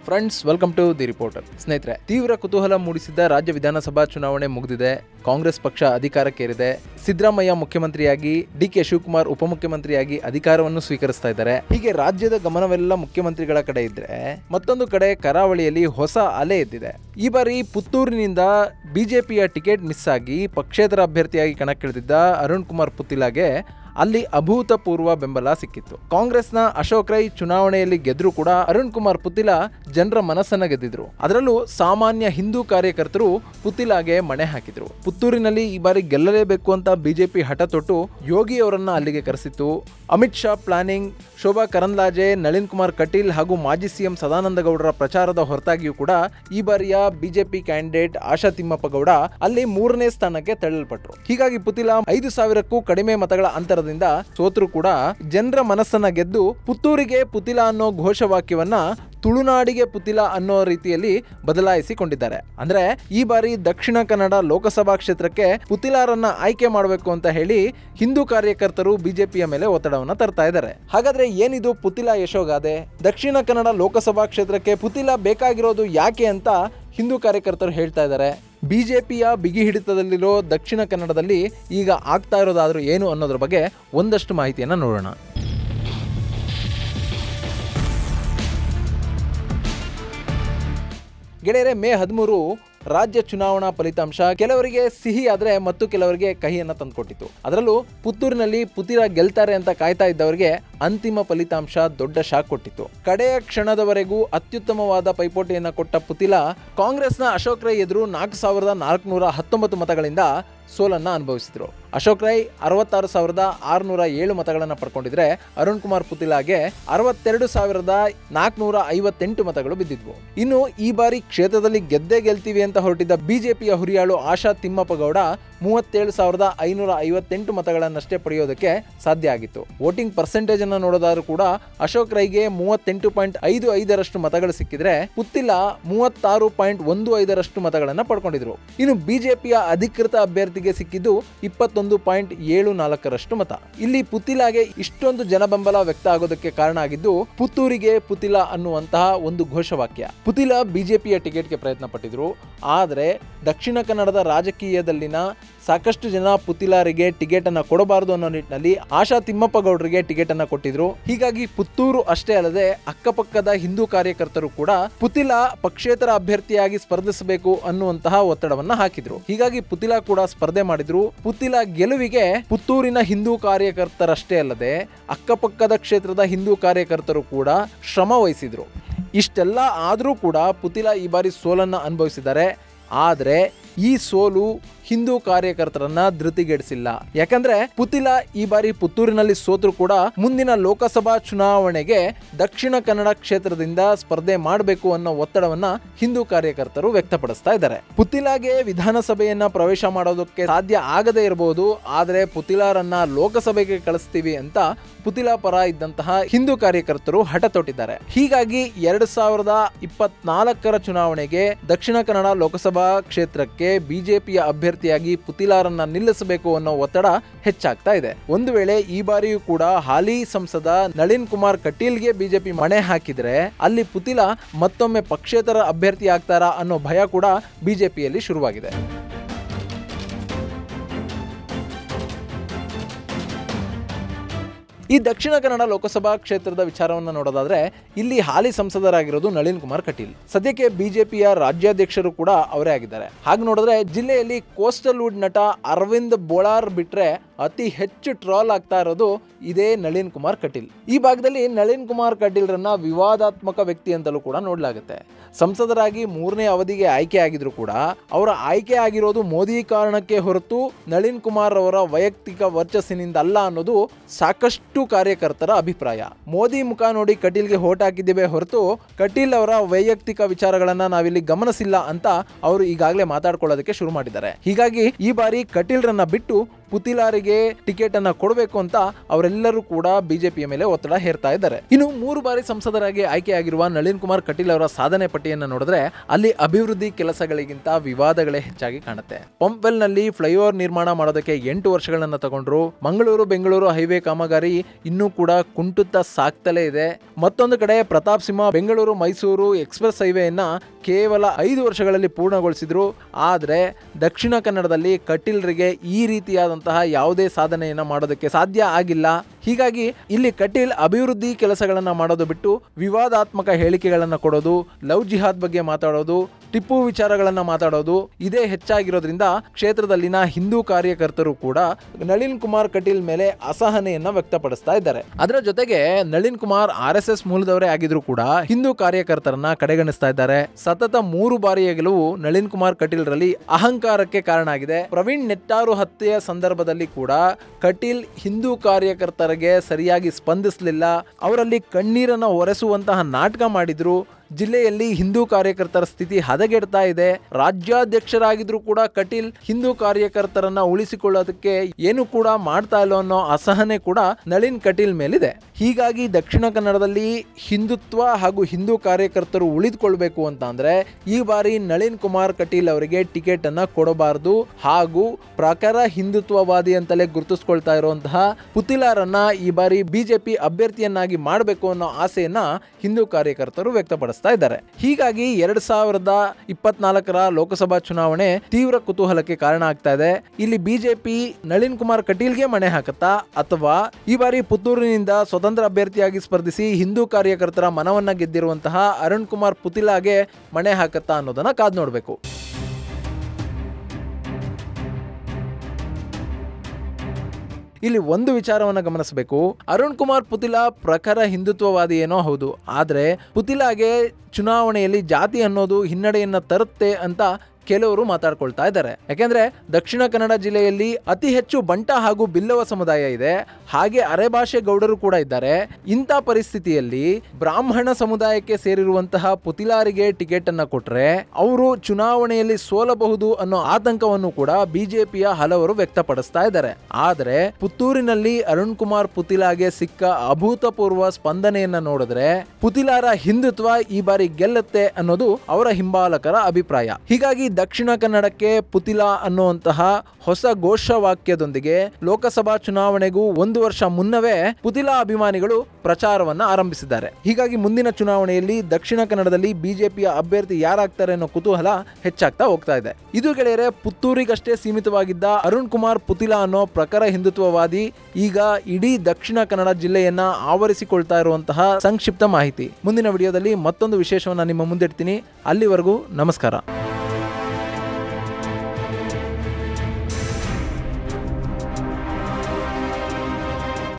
friends welcome to the reporter ಸ್ನೇಹಿತರೆ ತೀವ್ರ ಕುತೂಹಲ ಮೂಡಿಸಿದ್ದ ರಾಜ್ಯ ವಿಧಾನಸಭಾ ಚುನಾವಣೆ ಮುಗಿದಿದೆ ಕಾಂಗ್ರೆಸ್ ಪಕ್ಷ ಅಧಿಕಾರಕ್ಕೇರಿದೆ ಸಿದ್ದರಾಮಯ್ಯ ಮುಖ್ಯಮಂತ್ರಿಯಾಗಿ ಡಿ ಕೆ ಶಿವಕುಮಾರ್ ಉಪಮುಖ್ಯಮಂತ್ರಿಯಾಗಿ ಅಧಿಕಾರವನ್ನು ಸ್ವೀಕರಿಸ್ತಾ ಇದ್ದಾರೆ ಹೀಗೆ ರಾಜ್ಯದ ಗಮನವೆಲ್ಲ ಮುಖ್ಯಮಂತ್ರಿಗಳ ಕಡೆ ಇದ್ರೆ ಮತ್ತೊಂದು ಕಡೆ ಕರಾವಳಿಯಲ್ಲಿ ಹೊಸ ಅಲೆ ಎದ್ದಿದೆ ಈ ಬಾರಿ ಪುತ್ತೂರಿನಿಂದ ಬಿಜೆಪಿಯ ಟಿಕೆಟ್ ಮಿಸ್ ಆಗಿ ಪಕ್ಷೇತರ ಅಭ್ಯರ್ಥಿಯಾಗಿ ಕಣಕ್ಕಿಳಿದಿದ್ದ ಅರುಣ್ ಕುಮಾರ್ ಪುತ್ತಿಲಾಗೆ ಅಲ್ಲಿ ಅಭೂತಪೂರ್ವ ಬೆಂಬಲ ಸಿಕ್ಕಿತ್ತು ಕಾಂಗ್ರೆಸ್ನ ಅಶೋಕ್ ರೈ ಚುನಾವಣೆಯಲ್ಲಿ ಗೆದ್ರು ಕೂಡ ಅರುಣ್ ಕುಮಾರ್ ಪುತ್ತಿಲ ಜನರ ಮನಸ್ಸನ್ನ ಗೆದ್ದಿದ್ರು ಅದರಲ್ಲೂ ಸಾಮಾನ್ಯ ಹಿಂದೂ ಕಾರ್ಯಕರ್ತರು ಪುತ್ತಿಲಾಗೆ ಮಣೆ ಹಾಕಿದ್ರು ಪುತ್ತೂರಿನಲ್ಲಿ ಈ ಬಾರಿ ಗೆಲ್ಲಲೇಬೇಕು ಅಂತ ಬಿಜೆಪಿ ಹಠ ತೊಟ್ಟು ಯೋಗಿ ಅವರನ್ನ ಅಲ್ಲಿಗೆ ಕರೆಸಿತ್ತು ಅಮಿತ್ ಶಾ ಪ್ಲಾನಿಂಗ್ ಶೋಭಾ ಕರಂದ್ಲಾಜೆ ನಳಿನ್ ಕುಮಾರ್ ಕಟೀಲ್ ಹಾಗೂ ಮಾಜಿ ಸಿಎಂ ಸದಾನಂದ ಗೌಡರ ಪ್ರಚಾರದ ಹೊರತಾಗಿಯೂ ಕೂಡ ಈ ಬಾರಿಯ ಬಿಜೆಪಿ ಕ್ಯಾಂಡಿಡೇಟ್ ಆಶಾ ತಿಮ್ಮಪ್ಪ ಗೌಡ ಅಲ್ಲಿ ಮೂರನೇ ಸ್ಥಾನಕ್ಕೆ ತಳ್ಳಲ್ಪಟ್ರು ಹೀಗಾಗಿ ಪುತಿಲ ಐದು ಸಾವಿರಕ್ಕೂ ಕಡಿಮೆ ಮತಗಳ ಅಂತರದಿಂದ ಸೋತರು ಕೂಡ ಜನರ ಮನಸ್ಸನ್ನ ಗೆದ್ದು ಪುತ್ತೂರಿಗೆ ಪುತಿಲ ಅನ್ನೋ ಘೋಷವಾಕ್ಯವನ್ನ ತುಳುನಾಡಿಗೆ ಪುತಿಲ ಅನ್ನೋ ರೀತಿಯಲ್ಲಿ ಬದಲಾಯಿಸಿಕೊಂಡಿದ್ದಾರೆ ಅಂದ್ರೆ ಈ ಬಾರಿ ದಕ್ಷಿಣ ಕನ್ನಡ ಲೋಕಸಭಾ ಕ್ಷೇತ್ರಕ್ಕೆ ಪುತಿಲಾರನ್ನ ಆಯ್ಕೆ ಮಾಡಬೇಕು ಅಂತ ಹೇಳಿ ಹಿಂದೂ ಕಾರ್ಯಕರ್ತರು ಬಿಜೆಪಿಯ ಮೇಲೆ ಒತ್ತಡವನ್ನ ತರ್ತಾ ಇದ್ದಾರೆ ಹಾಗಾದ್ರೆ ಏನಿದು ಪುತಿಲ ಯಶೋಗಾದೆ ದಕ್ಷಿಣ ಕನ್ನಡ ಲೋಕಸಭಾ ಕ್ಷೇತ್ರಕ್ಕೆ ಪುತಿಲ ಬೇಕಾಗಿರೋದು ಯಾಕೆ ಅಂತ ಹಿಂದೂ ಕಾರ್ಯಕರ್ತರು ಹೇಳ್ತಾ ಇದ್ದಾರೆ ಬಿಜೆಪಿಯ ಬಿಗಿ ಹಿಡಿತದಲ್ಲಿರೋ ದಕ್ಷಿಣ ಕನ್ನಡದಲ್ಲಿ ಈಗ ಆಗ್ತಾ ಇರೋದಾದ್ರೂ ಏನು ಅನ್ನೋದ್ರ ಬಗ್ಗೆ ಒಂದಷ್ಟು ಮಾಹಿತಿಯನ್ನ ನೋಡೋಣ ಗೆಳೆಯರೆ ಮೇ ಹದಿಮೂರು ರಾಜ್ಯ ಚುನಾವಣಾ ಫಲಿತಾಂಶ ಕೆಲವರಿಗೆ ಸಿಹಿ ಆದ್ರೆ ಮತ್ತು ಕೆಲವರಿಗೆ ಕಹಿಯನ್ನ ತಂದುಕೊಟ್ಟಿತ್ತು ಅದರಲ್ಲೂ ಪುತ್ತೂರಿನಲ್ಲಿ ಪುತಿರ ಗೆಲ್ತಾರೆ ಅಂತ ಕಾಯ್ತಾ ಇದ್ದವರಿಗೆ ಅಂತಿಮ ಫಲಿತಾಂಶ ದೊಡ್ಡ ಶಾಕ್ ಕೊಟ್ಟಿತ್ತು ಕಡೆಯ ಕ್ಷಣದವರೆಗೂ ಅತ್ಯುತ್ತಮವಾದ ಪೈಪೋಟಿಯನ್ನ ಕೊಟ್ಟ ಪುತಿಲ ಕಾಂಗ್ರೆಸ್ನ ಅಶೋಕ್ ರೈ ಎದುರು ನಾಲ್ಕು ಸಾವಿರದ ನಾಲ್ಕುನೂರ ಹತ್ತೊಂಬತ್ತು ಮತಗಳಿಂದ ಸೋಲನ್ನ ಅನುಭವಿಸಿದ್ರು ಅಶೋಕ್ ರೈ ಅರವತ್ತಾರು ಸಾವಿರದ ಆರುನೂರ ಏಳು ಮತಗಳನ್ನು ಪಡ್ಕೊಂಡಿದ್ರೆ ಅರುಣ್ ಕುಮಾರ್ ಪುತಿಲಾಗೆ ಅರವತ್ತೆರಡು ಸಾವಿರದ ನಾಲ್ಕುನೂರ ಐವತ್ತೆಂಟು ಮತಗಳು ಬಿದ್ದಿದ್ವು ಇನ್ನು ಈ ಬಾರಿ ಕ್ಷೇತ್ರದಲ್ಲಿ ಗೆದ್ದೇ ಗೆಲ್ತೀವಿ ಅಂತ ಹೊರಟಿದ್ದ ಬಿಜೆಪಿಯ ಹುರಿಯಾಳು ಆಶಾ ತಿಮ್ಮಪ್ಪ ಗೌಡ ಮೂವತ್ತೇಳು ಸಾವಿರದ ಐನೂರ ಐವತ್ತೆಂಟು ಮತಗಳನ್ನಷ್ಟೇ ಪಡೆಯೋದಕ್ಕೆ ಸಾಧ್ಯ ಆಗಿತ್ತು ವೋಟಿಂಗ್ ಪರ್ಸೆಂಟೇಜ್ ಅನ್ನ ನೋಡೋದಾದ್ರೂ ಕೂಡ ಅಶೋಕ್ ರೈಗೆ ಮೂವತ್ತೆಂಟು ಪಾಯಿಂಟ್ ಐದು ಐದರಷ್ಟು ಮತಗಳು ಸಿಕ್ಕಿದ್ರೆ ಪುತ್ತಿಲ ಮೂವತ್ತಾರು ಪಾಯಿಂಟ್ ಒಂದು ಐದರಷ್ಟು ಮತಗಳನ್ನ ಪಡ್ಕೊಂಡಿದ್ರು ಇನ್ನು ಬಿಜೆಪಿಯ ಅಧಿಕೃತ ಅಭ್ಯರ್ಥಿಗೆ ಸಿಕ್ಕಿದ್ದು ಇಪ್ಪತ್ತೊಂದು ಪಾಯಿಂಟ್ ಏಳು ನಾಲ್ಕರಷ್ಟು ಮತ ಇಲ್ಲಿ ಪುತ್ತಿಲಾಗೆ ಇಷ್ಟೊಂದು ಜನಬೆಂಬಲ ವ್ಯಕ್ತ ಆಗೋದಕ್ಕೆ ಕಾರಣ ಆಗಿದ್ದು ಪುತ್ತೂರಿಗೆ ಪುತಿಲ ಅನ್ನುವಂತಹ ಒಂದು ಘೋಷವಾಕ್ಯ ಪುತಿಲ ಬಿಜೆಪಿಯ ಟಿಕೆಟ್ಗೆ ಪ್ರಯತ್ನ ಪಟ್ಟಿದ್ರು ಆದರೆ ದಕ್ಷಿಣ ಕನ್ನಡದ ರಾಜಕೀಯದಲ್ಲಿನ ಸಾಕಷ್ಟು ಜನ ಪುತಿಲಾರಿಗೆ ಟಿಕೆಟ್ ಅನ್ನ ಕೊಡಬಾರದು ಅನ್ನೋ ನಿಟ್ಟಿನಲ್ಲಿ ಆಶಾ ತಿಮ್ಮಪ್ಪ ಗೌಡರಿಗೆ ಟಿಕೆಟ್ ಅನ್ನ ಕೊಟ್ಟಿದ್ರು ಹೀಗಾಗಿ ಪುತ್ತೂರು ಅಷ್ಟೇ ಅಲ್ಲದೆ ಅಕ್ಕಪಕ್ಕದ ಹಿಂದೂ ಕಾರ್ಯಕರ್ತರು ಕೂಡ ಪುತಿಲ ಪಕ್ಷೇತರ ಅಭ್ಯರ್ಥಿಯಾಗಿ ಸ್ಪರ್ಧಿಸಬೇಕು ಅನ್ನುವಂತಹ ಒತ್ತಡವನ್ನ ಹಾಕಿದ್ರು ಹೀಗಾಗಿ ಪುತಿಲ ಕೂಡ ಸ್ಪರ್ಧೆ ಮಾಡಿದ್ರು ಪುತಿಲ ಗೆಲುವಿಗೆ ಪುತ್ತೂರಿನ ಹಿಂದೂ ಕಾರ್ಯಕರ್ತರಷ್ಟೇ ಅಲ್ಲದೆ ಅಕ್ಕಪಕ್ಕದ ಕ್ಷೇತ್ರದ ಹಿಂದೂ ಕಾರ್ಯಕರ್ತರು ಕೂಡ ಶ್ರಮ ವಹಿಸಿದ್ರು ಇಷ್ಟೆಲ್ಲ ಆದರೂ ಕೂಡ ಪುತಿಲ ಈ ಬಾರಿ ಸೋಲನ್ನ ಅನುಭವಿಸಿದ್ದಾರೆ ಆದರೆ ಈ ಸೋಲು ಹಿಂದೂ ಕಾರ್ಯಕರ್ತರನ್ನ ಧೃತಿಗೆಡಿಸಿಲ್ಲ ಯಾಕಂದ್ರೆ ಪುತಿಲ ಈ ಬಾರಿ ಪುತ್ತೂರಿನಲ್ಲಿ ಸೋತರು ಕೂಡ ಮುಂದಿನ ಲೋಕಸಭಾ ಚುನಾವಣೆಗೆ ದಕ್ಷಿಣ ಕನ್ನಡ ಕ್ಷೇತ್ರದಿಂದ ಸ್ಪರ್ಧೆ ಮಾಡಬೇಕು ಅನ್ನೋ ಒತ್ತಡವನ್ನ ಹಿಂದೂ ಕಾರ್ಯಕರ್ತರು ವ್ಯಕ್ತಪಡಿಸ್ತಾ ಇದ್ದಾರೆ ಪುತಿಲಾಗೆ ವಿಧಾನಸಭೆಯನ್ನ ಪ್ರವೇಶ ಮಾಡೋದಕ್ಕೆ ಸಾಧ್ಯ ಆಗದೇ ಇರಬಹುದು ಆದರೆ ಪುತಿಲಾರನ್ನ ಲೋಕಸಭೆಗೆ ಕಳಿಸ್ತೀವಿ ಅಂತ ಪುತಿಲಾ ಪರ ಇದ್ದಂತಹ ಹಿಂದೂ ಕಾರ್ಯಕರ್ತರು ಹಠ ತೊಟ್ಟಿದ್ದಾರೆ ಹೀಗಾಗಿ ಎರಡ್ ಸಾವಿರದ ಇಪ್ಪತ್ನಾಲ್ಕರ ಚುನಾವಣೆಗೆ ದಕ್ಷಿಣ ಕನ್ನಡ ಲೋಕಸಭಾ ಕ್ಷೇತ್ರಕ್ಕೆ ಬಿಜೆಪಿಯ ಅಭ್ಯರ್ಥಿಯಾಗಿ ಪುತಿಲಾರನ್ನ ನಿಲ್ಲಿಸಬೇಕು ಅನ್ನೋ ಒತ್ತಡ ಹೆಚ್ಚಾಗ್ತಾ ಇದೆ ಒಂದು ವೇಳೆ ಈ ಬಾರಿಯೂ ಕೂಡ ಹಾಲಿ ಸಂಸದ ನಳಿನ್ ಕುಮಾರ್ ಕಟೀಲ್ಗೆ ಬಿಜೆಪಿ ಮಣೆ ಹಾಕಿದ್ರೆ ಅಲ್ಲಿ ಪುತಿಲ ಮತ್ತೊಮ್ಮೆ ಪಕ್ಷೇತರ ಅಭ್ಯರ್ಥಿ ಆಗ್ತಾರಾ ಅನ್ನೋ ಭಯ ಕೂಡ ಬಿಜೆಪಿಯಲ್ಲಿ ಶುರುವಾಗಿದೆ ಈ ದಕ್ಷಿಣ ಕನ್ನಡ ಲೋಕಸಭಾ ಕ್ಷೇತ್ರದ ವಿಚಾರವನ್ನು ನೋಡೋದಾದ್ರೆ ಇಲ್ಲಿ ಹಾಲಿ ಸಂಸದರಾಗಿರೋದು ನಳಿನ್ ಕುಮಾರ್ ಕಟೀಲ್ ಸದ್ಯಕ್ಕೆ ಬಿಜೆಪಿಯ ರಾಜ್ಯಾಧ್ಯಕ್ಷರು ಕೂಡ ಅವರೇ ಆಗಿದ್ದಾರೆ ಹಾಗೆ ನೋಡಿದ್ರೆ ಜಿಲ್ಲೆಯಲ್ಲಿ ಕೋಸ್ಟಲ್ ವುಡ್ ನಟ ಅರವಿಂದ್ ಬೋಳಾರ್ ಬಿಟ್ರೆ ಅತಿ ಹೆಚ್ಚು ಟ್ರಾಲ್ ಆಗ್ತಾ ಇರೋದು ಇದೇ ನಳಿನ್ ಕುಮಾರ್ ಕಟೀಲ್ ಈ ಭಾಗದಲ್ಲಿ ನಳಿನ್ ಕುಮಾರ್ ಕಟೀಲ್ರನ್ನ ವಿವಾದಾತ್ಮಕ ವ್ಯಕ್ತಿ ಅಂತಲೂ ಕೂಡ ನೋಡಲಾಗುತ್ತೆ ಸಂಸದರಾಗಿ ಮೂರನೇ ಅವಧಿಗೆ ಆಯ್ಕೆ ಆಗಿದ್ರು ಕೂಡ ಅವರ ಆಯ್ಕೆ ಆಗಿರೋದು ಮೋದಿ ಕಾರಣಕ್ಕೆ ಹೊರತು ನಳಿನ್ ಕುಮಾರ್ ಅವರ ವೈಯಕ್ತಿಕ ವರ್ಚಸ್ಸಿನಿಂದ ಅಲ್ಲ ಅನ್ನೋದು ಸಾಕಷ್ಟು ಕಾರ್ಯಕರ್ತರ ಅಭಿಪ್ರಾಯ ಮೋದಿ ಮುಖ ನೋಡಿ ಕಟೀಲ್ಗೆ ಹೋಟ್ ಹಾಕಿದ್ದೇವೆ ಹೊರತು ಕಟೀಲ್ ಅವರ ವೈಯಕ್ತಿಕ ವಿಚಾರಗಳನ್ನ ನಾವಿಲ್ಲಿ ಗಮನಿಸಿಲ್ಲ ಅಂತ ಅವರು ಈಗಾಗಲೇ ಮಾತಾಡ್ಕೊಳ್ಳೋದಕ್ಕೆ ಶುರು ಮಾಡಿದ್ದಾರೆ ಹೀಗಾಗಿ ಈ ಬಾರಿ ಕಟೀಲ್ರನ್ನ ಬಿಟ್ಟು ಪುತಿಲಾರಿಗೆ ಟಿಕೆಟ್ ಅನ್ನ ಕೊಡಬೇಕು ಅಂತ ಅವರೆಲ್ಲರೂ ಕೂಡ ಬಿಜೆಪಿಯ ಮೇಲೆ ಒತ್ತಡ ಹೇರ್ತಾ ಇದ್ದಾರೆ ಇನ್ನು ಮೂರು ಬಾರಿ ಸಂಸದರಾಗಿ ಆಯ್ಕೆಯಾಗಿರುವ ನಳಿನ್ ಕುಮಾರ್ ಕಟೀಲ್ ಅವರ ಸಾಧನೆ ಪಟ್ಟಿಯನ್ನು ನೋಡಿದ್ರೆ ಅಲ್ಲಿ ಅಭಿವೃದ್ಧಿ ಕೆಲಸಗಳಿಗಿಂತ ವಿವಾದಗಳೇ ಹೆಚ್ಚಾಗಿ ಕಾಣುತ್ತೆ ಪಂಪ್ವೆಲ್ ನಲ್ಲಿ ಫ್ಲೈಓವರ್ ನಿರ್ಮಾಣ ಮಾಡೋದಕ್ಕೆ ಎಂಟು ವರ್ಷಗಳನ್ನ ತಗೊಂಡ್ರು ಮಂಗಳೂರು ಬೆಂಗಳೂರು ಹೈವೇ ಕಾಮಗಾರಿ ಇನ್ನೂ ಕೂಡ ಕುಂಟುತ್ತಾ ಸಾಕ್ತಲೇ ಇದೆ ಮತ್ತೊಂದು ಕಡೆ ಪ್ರತಾಪ್ ಸಿಂಹ ಬೆಂಗಳೂರು ಮೈಸೂರು ಎಕ್ಸ್ಪ್ರೆಸ್ ಹೈವೇಯನ್ನ ಕೇವಲ ಐದು ವರ್ಷಗಳಲ್ಲಿ ಪೂರ್ಣಗೊಳಿಸಿದ್ರು ಆದರೆ ದಕ್ಷಿಣ ಕನ್ನಡದಲ್ಲಿ ಕಟೀಲ್ರಿಗೆ ಈ ರೀತಿಯಾದಂತಹ ಯಾವುದೇ ಸಾಧನೆಯನ್ನ ಮಾಡೋದಕ್ಕೆ ಸಾಧ್ಯ ಆಗಿಲ್ಲ ಹೀಗಾಗಿ ಇಲ್ಲಿ ಕಟೀಲ್ ಅಭಿವೃದ್ಧಿ ಕೆಲಸಗಳನ್ನ ಮಾಡೋದು ಬಿಟ್ಟು ವಿವಾದಾತ್ಮಕ ಹೇಳಿಕೆಗಳನ್ನ ಕೊಡೋದು ಲವ್ ಜಿಹಾದ್ ಬಗ್ಗೆ ಮಾತಾಡೋದು ಟಿಪ್ಪು ವಿಚಾರಗಳನ್ನ ಮಾತಾಡೋದು ಇದೇ ಹೆಚ್ಚಾಗಿರೋದ್ರಿಂದ ಕ್ಷೇತ್ರದಲ್ಲಿನ ಹಿಂದೂ ಕಾರ್ಯಕರ್ತರು ಕೂಡ ನಳಿನ್ ಕುಮಾರ್ ಕಟೀಲ್ ಮೇಲೆ ಅಸಹನೆಯನ್ನ ವ್ಯಕ್ತಪಡಿಸ್ತಾ ಇದ್ದಾರೆ ಅದರ ಜೊತೆಗೆ Nalin Kumar R S S ಮೂಲದವರೇ ಆಗಿದ್ರು ಕೂಡ ಹಿಂದೂ ಕಾರ್ಯಕರ್ತರನ್ನ ಕಡೆಗಣಿಸ್ತಾ ಇದ್ದಾರೆ ಸತತ ಮೂರು ಬಾರಿಯ ಗೆಲುವು ನಳಿನ್ ಕುಮಾರ್ ಕಟೀಲ್ ರಲ್ಲಿ ಅಹಂಕಾರಕ್ಕೆ ಕಾರಣ ಆಗಿದೆ ಪ್ರವೀಣ್ ನೆಟ್ಟಾರು ಹತ್ಯೆಯ ಸಂದರ್ಭದಲ್ಲಿ ಕೂಡ ಕಟೀಲ್ ಹಿಂದೂ ಕಾರ್ಯಕರ್ತರಿಗೆ ಸರಿಯಾಗಿ ಸ್ಪಂದಿಸಲಿಲ್ಲ ಅವರಲ್ಲಿ ಕಣ್ಣೀರನ್ನ ಒರೆಸುವಂತಹ ನಾಟಕ ಮಾಡಿದ್ರು ಜಿಲ್ಲೆಯಲ್ಲಿ ಹಿಂದೂ ಕಾರ್ಯಕರ್ತರ ಸ್ಥಿತಿ ಹದಗೆಡ್ತಾ ಇದೆ ರಾಜ್ಯಾಧ್ಯಕ್ಷರಾಗಿದ್ರು ಕೂಡ ಕಟೀಲ್ ಹಿಂದೂ ಕಾರ್ಯಕರ್ತರನ್ನ ಉಳಿಸಿಕೊಳ್ಳೋದಕ್ಕೆ ಏನು ಕೂಡ ಮಾಡ್ತಾ ಇಲ್ಲ ಅನ್ನೋ ಅಸಹನೆ ಕೂಡ ನಳಿನ್ ಕಟೀಲ್ ಮೇಲಿದೆ ಹೀಗಾಗಿ ದಕ್ಷಿಣ ಕನ್ನಡದಲ್ಲಿ ಹಿಂದುತ್ವ ಹಾಗೂ ಹಿಂದೂ ಕಾರ್ಯಕರ್ತರು ಉಳಿದುಕೊಳ್ಬೇಕು ಅಂತ ಅಂದ್ರೆ ಈ ಬಾರಿ ನಳಿನ್ ಕುಮಾರ್ ಕಟೀಲ್ ಅವರಿಗೆ ಟಿಕೆಟ್ ಅನ್ನ ಕೊಡಬಾರದು ಹಾಗೂ ಪ್ರಕಾರ ಹಿಂದುತ್ವವಾದಿ ಅಂತಲೇ ಗುರುತಿಸ್ಕೊಳ್ತಾ ಇರುವಂತಹ ಪುತಿಲಾರನ್ನ ಈ ಬಾರಿ ಬಿಜೆಪಿ ಅಭ್ಯರ್ಥಿಯನ್ನಾಗಿ ಮಾಡಬೇಕು ಅನ್ನೋ ಆಸೆಯನ್ನ ಹಿಂದೂ ಕಾರ್ಯಕರ್ತರು ವ್ಯಕ್ತಪಡಿಸ್ತಾ ಇದ್ದಾರೆ ಹೀಗಾಗಿ ಎರಡ್ ಸಾವಿರದ ಇಪ್ಪತ್ನಾಲ್ಕರ ಲೋಕಸಭಾ ಚುನಾವಣೆ ತೀವ್ರ ಕುತೂಹಲಕ್ಕೆ ಕಾರಣ ಆಗ್ತಾ ಇದೆ ಇಲ್ಲಿ ಬಿಜೆಪಿ ನಳಿನ್ ಕುಮಾರ್ ಕಟೀಲ್ಗೆ ಮಣೆ ಹಾಕತ್ತಾ ಅಥವಾ ಈ ಬಾರಿ ಪುತ್ತೂರಿನಿಂದ ಸ್ವತಂತ್ರ ಅಭ್ಯರ್ಥಿಯಾಗಿ ಸ್ಪರ್ಧಿಸಿ ಹಿಂದೂ ಕಾರ್ಯಕರ್ತರ ಮನವನ್ನ ಗೆದ್ದಿರುವಂತಹ ಅರುಣ್ ಕುಮಾರ್ ಪುತಿಲಾಗೆ ಮಣೆ ಹಾಕತ್ತಾ ಅನ್ನೋದನ್ನ ಕಾದ್ ನೋಡಬೇಕು ಇಲ್ಲಿ ಒಂದು ವಿಚಾರವನ್ನು ಗಮನಿಸಬೇಕು ಅರುಣ್ ಕುಮಾರ್ ಪುತಿಲಾ ಪ್ರಖರ ಹಿಂದುತ್ವವಾದಿ ಏನೋ ಹೌದು ಆದರೆ ಪುತಿಲಾಗೆ ಚುನಾವಣೆಯಲ್ಲಿ ಜಾತಿ ಅನ್ನೋದು ಹಿನ್ನಡೆಯನ್ನ ತರುತ್ತೆ ಅಂತ ಕೆಲವರು ಮಾತಾಡ್ಕೊಳ್ತಾ ಇದ್ದಾರೆ ಯಾಕೆಂದ್ರೆ ದಕ್ಷಿಣ ಕನ್ನಡ ಜಿಲ್ಲೆಯಲ್ಲಿ ಅತಿ ಹೆಚ್ಚು ಬಂಟ ಹಾಗೂ ಬಿಲ್ಲವ ಸಮುದಾಯ ಇದೆ ಹಾಗೆ ಅರೆಭಾಷೆ ಗೌಡರು ಕೂಡ ಇದ್ದಾರೆ ಇಂಥ ಪರಿಸ್ಥಿತಿಯಲ್ಲಿ ಬ್ರಾಹ್ಮಣ ಸಮುದಾಯಕ್ಕೆ ಸೇರಿರುವಂತಹ ಪುತಿಲಾರಿಗೆ ಟಿಕೆಟ್ ಅನ್ನ ಕೊಟ್ರೆ ಅವರು ಚುನಾವಣೆಯಲ್ಲಿ ಸೋಲಬಹುದು ಅನ್ನೋ ಆತಂಕವನ್ನು ಕೂಡ ಬಿಜೆಪಿಯ ಹಲವರು ವ್ಯಕ್ತಪಡಿಸ್ತಾ ಇದ್ದಾರೆ ಆದರೆ ಪುತ್ತೂರಿನಲ್ಲಿ ಅರುಣ್ ಕುಮಾರ್ ಪುತಿಲಾಗೆ ಸಿಕ್ಕ ಅಭೂತಪೂರ್ವ ಸ್ಪಂದನೆಯನ್ನ ನೋಡಿದ್ರೆ ಪುತಿಲಾರ ಹಿಂದುತ್ವ ಈ ಬಾರಿ ಗೆಲ್ಲುತ್ತೆ ಅನ್ನೋದು ಅವರ ಹಿಂಬಾಲಕರ ಅಭಿಪ್ರಾಯ ಹೀಗಾಗಿ ದಕ್ಷಿಣ ಕನ್ನಡಕ್ಕೆ ಪುತಿಲಾ ಅನ್ನುವಂತಹ ಹೊಸ ಘೋಷವಾಕ್ಯದೊಂದಿಗೆ ಲೋಕಸಭಾ ಚುನಾವಣೆಗೂ ಒಂದು ವರ್ಷ ಮುನ್ನವೇ ಪುತಿಲಾ ಅಭಿಮಾನಿಗಳು ಪ್ರಚಾರವನ್ನ ಆರಂಭಿಸಿದ್ದಾರೆ ಹೀಗಾಗಿ ಮುಂದಿನ ಚುನಾವಣೆಯಲ್ಲಿ ದಕ್ಷಿಣ ಕನ್ನಡದಲ್ಲಿ ಬಿಜೆಪಿಯ ಅಭ್ಯರ್ಥಿ ಯಾರಾಗ್ತಾರೆ ಅನ್ನೋ ಕುತೂಹಲ ಹೆಚ್ಚಾಗ್ತಾ ಹೋಗ್ತಾ ಇದೆ ಇದು ಗೆಳೆಯರೆ ಪುತ್ತೂರಿಗಷ್ಟೇ ಸೀಮಿತವಾಗಿದ್ದ ಅರುಣ್ ಕುಮಾರ್ ಪುತಿಲಾ ಅನ್ನೋ ಪ್ರಖರ ಹಿಂದುತ್ವವಾದಿ ಈಗ ಇಡೀ ದಕ್ಷಿಣ ಕನ್ನಡ ಜಿಲ್ಲೆಯನ್ನ ಆವರಿಸಿಕೊಳ್ತಾ ಇರುವಂತಹ ಸಂಕ್ಷಿಪ್ತ ಮಾಹಿತಿ ಮುಂದಿನ ವಿಡಿಯೋದಲ್ಲಿ ಮತ್ತೊಂದು ವಿಶೇಷವನ್ನ ನಿಮ್ಮ ಮುಂದಿಡ್ತೀನಿ ಅಲ್ಲಿವರೆಗೂ ನಮಸ್ಕಾರ